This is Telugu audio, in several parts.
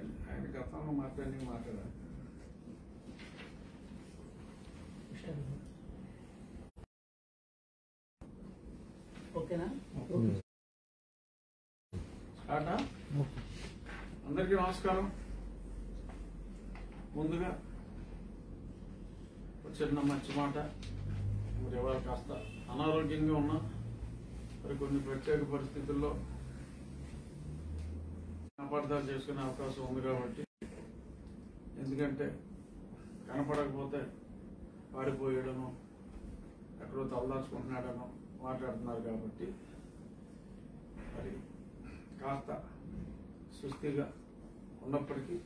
ఆయన గతంలో మాట్లాడి మాట్లాడారు ఓకేనా స్టార్టా అందరికీ నమస్కారం ముందుగా ఒక చిన్న మంచి మాట మరి ఇవాళ కాస్త అనారోగ్యంగా ఉన్నా మరి కొన్ని ప్రత్యేక పరిస్థితుల్లో అపార్థాలు చేసుకునే అవకాశం ఉంది కాబట్టి ఎందుకంటే కనపడకపోతే పారిపోయడము ఎక్కడో తలదాచుకుంటున్నాడనో మాట్లాడుతున్నారు కాబట్టి మరి కాస్త సుస్థిగా ఉన్నప్పటికీ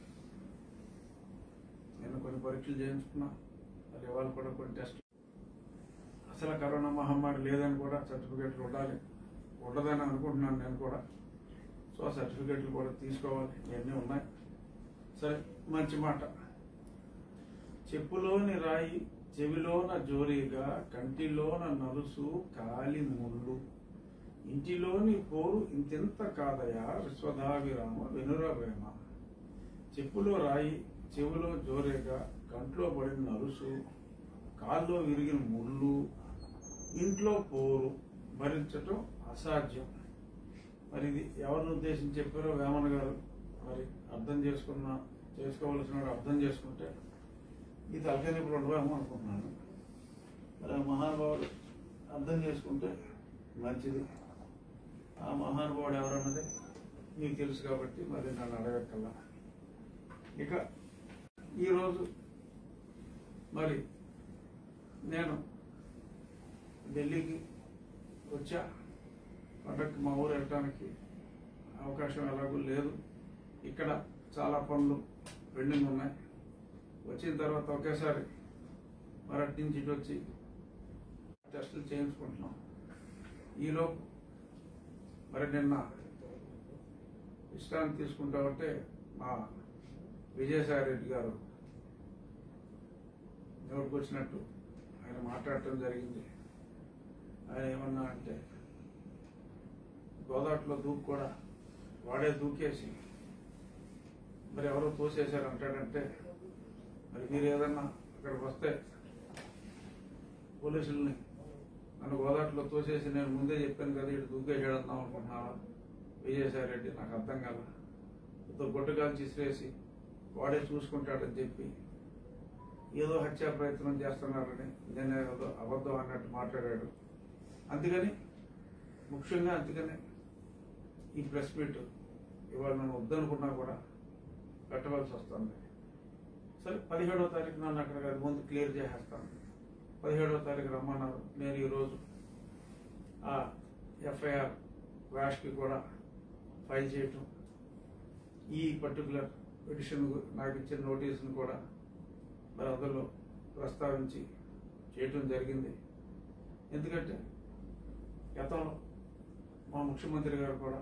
నేను కొన్ని పరీక్షలు చేయించుకున్నా మరి ఇవాళ కూడా కొన్ని టెస్ట్ అసలు కరోనా మహమ్మారి లేదని కూడా సర్టిఫికేట్లు ఉండాలి ఉండదని అనుకుంటున్నాను నేను కూడా సో ఆ సర్టిఫికేట్లు కూడా తీసుకోవాలి ఇవన్నీ ఉన్నాయి సరే మంచి మాట చెప్పులోని రాయి చెవిలోన జోరీగా కంటిలోన నలుసు కాలి ముళ్ళు ఇంటిలోని పోరు ఇంతెంత కాదయా విశ్వధావిరామ వెనురవేమ చెప్పులో రాయి చెవిలో జోరేగా కంట్లో పడిన నలుసు కాల్లో విరిగిన ముళ్ళు ఇంట్లో పోరు భరించటం అసాధ్యం మరి ఇది ఎవరిని ఉద్దేశించి చెప్పారో వేమన గారు మరి అర్థం చేసుకున్న చేసుకోవలసిన వాడు అర్థం చేసుకుంటే ఈ తలకాయ ఇప్పుడు ఉండవేమో అనుకుంటున్నాను మరి ఆ మహానుభావుడు అర్థం చేసుకుంటే మంచిది ఆ మహానుభావుడు ఎవరన్నది మీకు తెలుసు కాబట్టి మరి నన్ను అడగక్కల్లా ఇక ఈరోజు మరి నేను ఢిల్లీకి వచ్చా పండగకి మా ఊరు వెళ్ళటానికి అవకాశం ఎలాగూ లేదు ఇక్కడ చాలా పనులు పెండింగ్ ఉన్నాయి వచ్చిన తర్వాత ఒకేసారి మరి అటు నుంచి ఇటు వచ్చి టెస్టులు చేయించుకుంటున్నాం ఈలోపు మరి నిన్న విశ్రాంతి తీసుకుంటా ఉంటే మా విజయసాయి రెడ్డి గారు నోటికి వచ్చినట్టు ఆయన మాట్లాడటం జరిగింది ఆయన ఏమన్నా అంటే గోదాట్లో దూకు కూడా వాడే దూకేసి మరి ఎవరో తోసేశారు అంటాడంటే మరి మీరు ఏదన్నా అక్కడికి వస్తే పోలీసుల్ని నన్ను గోదాట్లో తోసేసి నేను ముందే చెప్పాను కదా ఇటు దూకేసాడన్నాం అనుకుంటున్నావా విజయసాయి రెడ్డి నాకు అర్థం కాల ఇద్దరు గొడ్డగాలు ఇసిరేసి వాడే చూసుకుంటాడని చెప్పి ఏదో హత్యా ప్రయత్నం చేస్తున్నారని నేను ఏదో అబద్ధం అన్నట్టు మాట్లాడాడు అందుకని ముఖ్యంగా అందుకని ఈ ప్రెస్ మీట్ ఇవాళ నేను వద్దనుకున్నా కూడా పెట్టవలసి వస్తుంది సరే పదిహేడవ తారీఖు నన్ను అక్కడ అది ముందు క్లియర్ చేసేస్తాను పదిహేడవ తారీఖు రమ్మన్నారు నేను ఈరోజు ఆ ఎఫ్ఐఆర్ వ్యాష్కి కూడా ఫైల్ చేయటం ఈ పర్టికులర్ పిటిషన్ నాకు ఇచ్చిన నోటీసును కూడా మరి అందులో ప్రస్తావించి చేయటం జరిగింది ఎందుకంటే గతంలో మా ముఖ్యమంత్రి గారు కూడా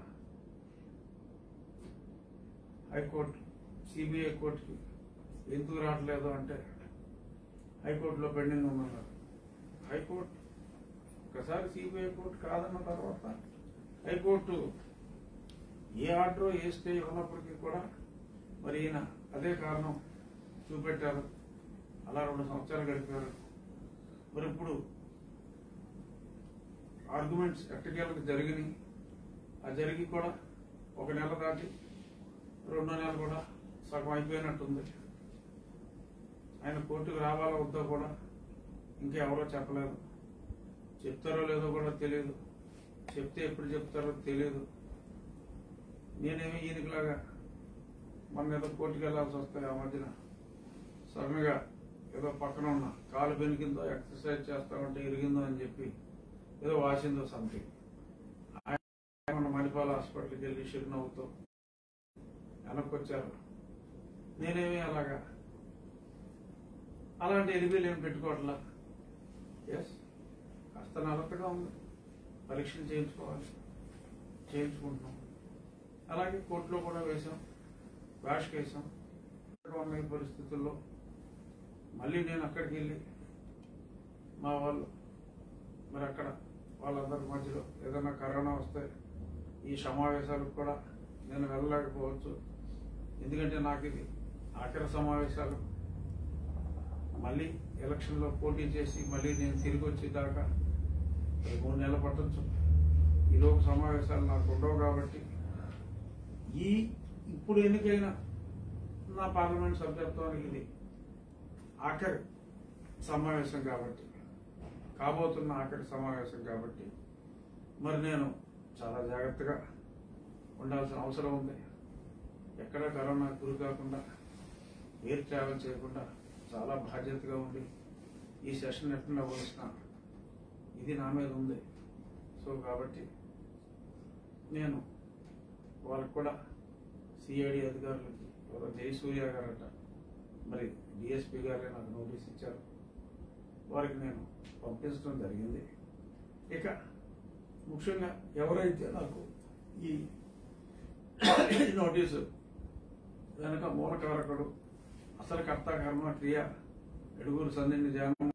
హైకోర్టు సిబిఐ కోర్టుకి ఎందుకు రావట్లేదు అంటే హైకోర్టులో పెండింగ్ ఉందన్నారు హైకోర్టు ఒకసారి సిబిఐ కోర్టు కాదన్న తర్వాత హైకోర్టు ఏ ఆర్డర్ ఏ స్టే ఉన్నప్పటికీ కూడా మరి ఈయన అదే కారణం చూపెట్టారు అలా రెండు సంవత్సరాలు గడిపారు మరి ఇప్పుడు ఆర్గ్యుమెంట్స్ ఎట్టకేలకు జరిగినాయి ఆ జరిగి కూడా ఒక నెల దాటి రెండో నెల కూడా సగం అయిపోయినట్టుంది ఆయన కోర్టుకు రావాలో వద్దో కూడా ఇంకెవరో చెప్పలేదు చెప్తారో లేదో కూడా తెలియదు చెప్తే ఎప్పుడు చెప్తారో తెలియదు నేనేమి ఈయనకిలాగా మొన్న ఏదో కోర్టుకు వెళ్ళాల్సి వస్తే ఆ మధ్యన సడన్గా ఏదో పక్కన ఉన్న కాలు బెనికిందో ఎక్సర్సైజ్ చేస్తా ఉంటే ఇరిగిందో అని చెప్పి ఏదో వాసిందో సంథింగ్ ఆయన మన మణిపాల హాస్పిటల్కి వెళ్ళి చిరునవ్వుతో వెనక్కి వచ్చారు నేనేమి అలాగా అలాంటి ఎలిబీలు ఏమి పెట్టుకోవట్లా ఎస్ కాస్త నలతగా ఉంది పరీక్షలు చేయించుకోవాలి చేయించుకుంటున్నాం అలాగే కోర్టులో కూడా వేశాం వ్యాష్కి వేసాం ఉన్న ఈ పరిస్థితుల్లో మళ్ళీ నేను అక్కడికి వెళ్ళి మా వాళ్ళు మరి అక్కడ వాళ్ళందరి మధ్యలో ఏదైనా కరోనా వస్తే ఈ సమావేశాలకు కూడా నేను వెళ్ళలేకపోవచ్చు ఎందుకంటే నాకు ఇది ఆఖరి సమావేశాలు మళ్ళీ ఎలక్షన్లో పోటీ చేసి మళ్ళీ నేను తిరిగి వచ్చేదాకా మరి మూడు నెలలు పట్టొచ్చు ఈలోపు సమావేశాలు నాకు ఉండవు కాబట్టి ఈ ఇప్పుడు ఎన్నికైన నా పార్లమెంట్ సభ్యత్వానికి ఇది ఆఖరి సమావేశం కాబట్టి కాబోతున్న ఆఖరి సమావేశం కాబట్టి మరి నేను చాలా జాగ్రత్తగా ఉండాల్సిన అవసరం ఉంది ఎక్కడ కరోనా గురి కాకుండా ఎయిర్ ట్రావెల్ చేయకుండా చాలా బాధ్యతగా ఉండి ఈ సెషన్ అటెండ్ అవ్వాల్సిన ఇది నా మీద ఉంది సో కాబట్టి నేను వాళ్ళకు కూడా సిఐడి అధికారులకి ఎవరో జయసూర్య గారట మరి డిఎస్పీ గారే నాకు నోటీస్ ఇచ్చారు వారికి నేను పంపించడం జరిగింది ఇక ముఖ్యంగా ఎవరైతే నాకు ఈ నోటీసు వెనక మూలకారకుడు అసలు కర్త కర్మ క్రియ ఎడుగురు సంధిని ధ్యానం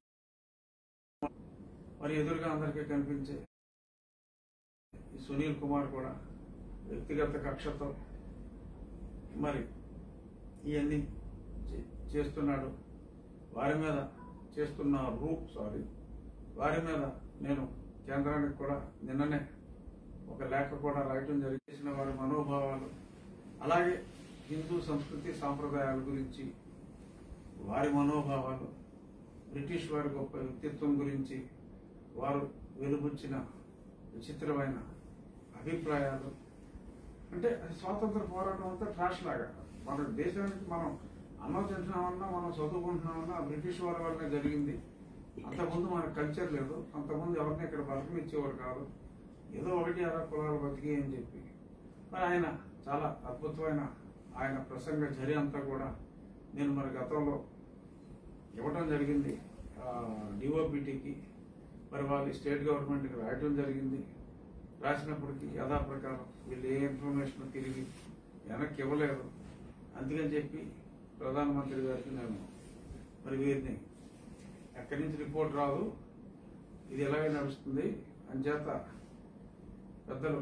మరి ఎదురుగా అందరికీ కనిపించే ఈ సునీల్ కుమార్ కూడా వ్యక్తిగత కక్షతో మరి ఇవన్నీ చే- చేస్తున్నాడు వారి మీద చేస్తున్నారు సారీ వారి మీద నేను కేంద్రానికి కూడా నిన్ననే ఒక లేఖ కూడా రాయటం జరిగి చేసిన వారి మనోభావాలు అలాగే హిందూ సంస్కృతి సాంప్రదాయాల గురించి వారి మనోభావాలు బ్రిటిష్ వారి గొప్ప వ్యక్తిత్వం గురించి వారు వెలుబుచ్చిన విచిత్రమైన అభిప్రాయాలు అంటే అది స్వాతంత్ర పోరాటం అంతా ట్రాష్ లాగా మన దేశానికి మనం అన్నం తింటున్నామన్నా మనం చదువుకుంటున్నామన్నా బ్రిటిష్ వారి వల్లనే జరిగింది అంతకుముందు మన కల్చర్ లేదు అంతకుముందు ఎవరిని ఇక్కడ బతకనిచ్చేవారు కాదు ఏదో ఒకటి అలా కులాలు బతికి అని చెప్పి మరి ఆయన చాలా అద్భుతమైన ఆయన ప్రసంగ చర్య అంతా కూడా నేను మరి గతంలో ఇవ్వటం జరిగింది డిఓపిటికి మరి వాళ్ళు స్టేట్ గవర్నమెంట్కి రాయటం జరిగింది రాసినప్పటికీ యథాప్రకారం వీళ్ళు ఏ ఇన్ఫర్మేషన్ తిరిగి వెనక్కి ఇవ్వలేరు అందుకని చెప్పి ప్రధానమంత్రి గారికి నేను మరి వీరిని ఎక్కడి నుంచి రిపోర్ట్ రాదు ఇది ఎలాగే నడుస్తుంది అంచేత పెద్దలు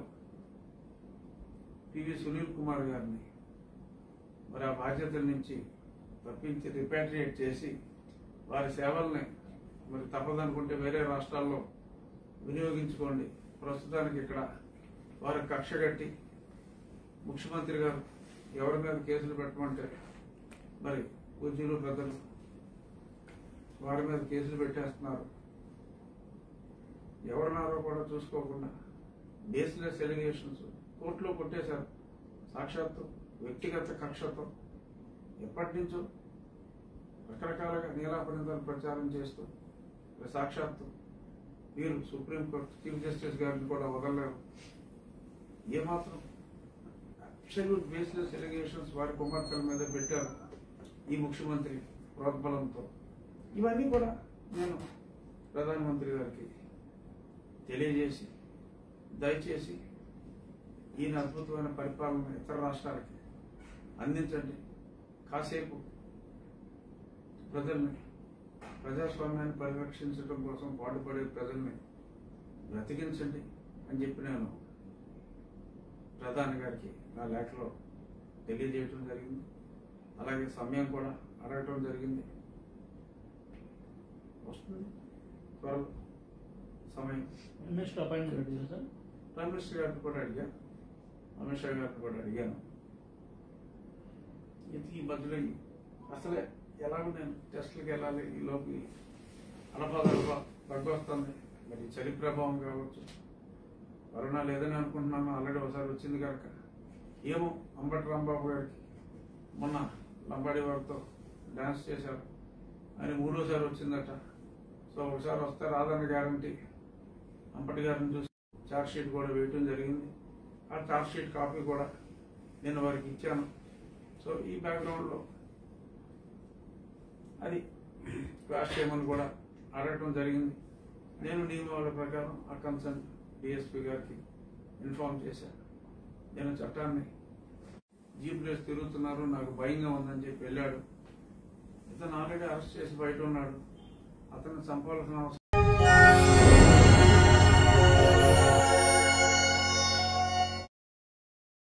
పివి సునీల్ కుమార్ గారిని మరి ఆ బాధ్యతల నుంచి తప్పించి రిపాట్రియేట్ చేసి వారి సేవల్ని మరి తప్పదనుకుంటే వేరే రాష్ట్రాల్లో వినియోగించుకోండి ప్రస్తుతానికి ఇక్కడ వారి కక్ష కట్టి ముఖ్యమంత్రి గారు ఎవరి మీద కేసులు పెట్టమంటే మరి పూజ్యులు పెద్దలు వారి మీద కేసులు పెట్టేస్తున్నారు ఎవరున్నారో కూడా చూసుకోకుండా బేస్లెస్ ఎలిగేషన్స్ కోర్టులో కొట్టేశారు సాక్షాత్తు వ్యక్తిగత కక్షతో ఎప్పటి నుంచో రకరకాలుగా నీలాపనిందలు ప్రచారం చేస్తూ మరి సాక్షాత్తు వీరు సుప్రీంకోర్టు చీఫ్ జస్టిస్ గారిని కూడా వదలలేరు ఏమాత్రం అబ్సల్యూట్ బేస్లెస్ ఎలిగేషన్స్ వారి కుమార్తెల మీద పెట్టారు ఈ ముఖ్యమంత్రి ప్రోద్బలంతో ఇవన్నీ కూడా నేను ప్రధానమంత్రి గారికి తెలియజేసి దయచేసి ఈయన అద్భుతమైన పరిపాలన ఇతర రాష్ట్రాలకి అందించండి కాసేపు ప్రజల్ని ప్రజాస్వామ్యాన్ని పరిరక్షించడం కోసం పాటుపడే ప్రజల్ని బ్రతికించండి అని చెప్పి నేను ప్రధాని గారికి నా లేఖలో తెలియజేయటం జరిగింది అలాగే సమయం కూడా అడగటం జరిగింది వస్తుంది త్వరలో సమయం మినిస్టర్ అపాయింట్మెంట్ పెట్టింది సార్ ప్రైమ్ మినిస్టర్ గారిని కూడా అడిగాను అమిత్ షా గారిని కూడా అడిగాను ఇది ఈ మధ్యలో ఈ- అసలే ఎలాగో నేను టెస్ట్లకు వెళ్ళాలి ఈ లోపు అలపాదలపా తగ్గొస్తుంది మరి చలి ప్రభావం కావచ్చు కరోనా లేదని అనుకుంటున్నాను ఆల్రెడీ ఒకసారి వచ్చింది కనుక ఏమో అంబటి రాంబాబు గారికి మొన్న లంబాడి వారితో డాన్స్ చేశారు అని మూడోసారి వచ్చిందట సో ఒకసారి వస్తే రాదని గ్యారంటీ అంబటి గారిని చూసి చార్జ్ షీట్ కూడా వేయటం జరిగింది ఆ చార్జ్ షీట్ కాపీ కూడా నేను వారికి ఇచ్చాను సో ఈ బ్యాక్గ్రౌండ్లో అది క్లాస్ చేయమని కూడా అడగటం జరిగింది నేను నియమాల ప్రకారం ఆ కన్సర్న్ డిఎస్పీ గారికి ఇన్ఫార్మ్ చేశాను నేను చట్టాన్ని జీప్ రేస్ తిరుగుతున్నారు నాకు భయంగా ఉందని చెప్పి వెళ్ళాడు ఇతను ఆల్రెడీ అరెస్ట్ చేసి బయట ఉన్నాడు అతన్ని చంపాల్సిన అవసరం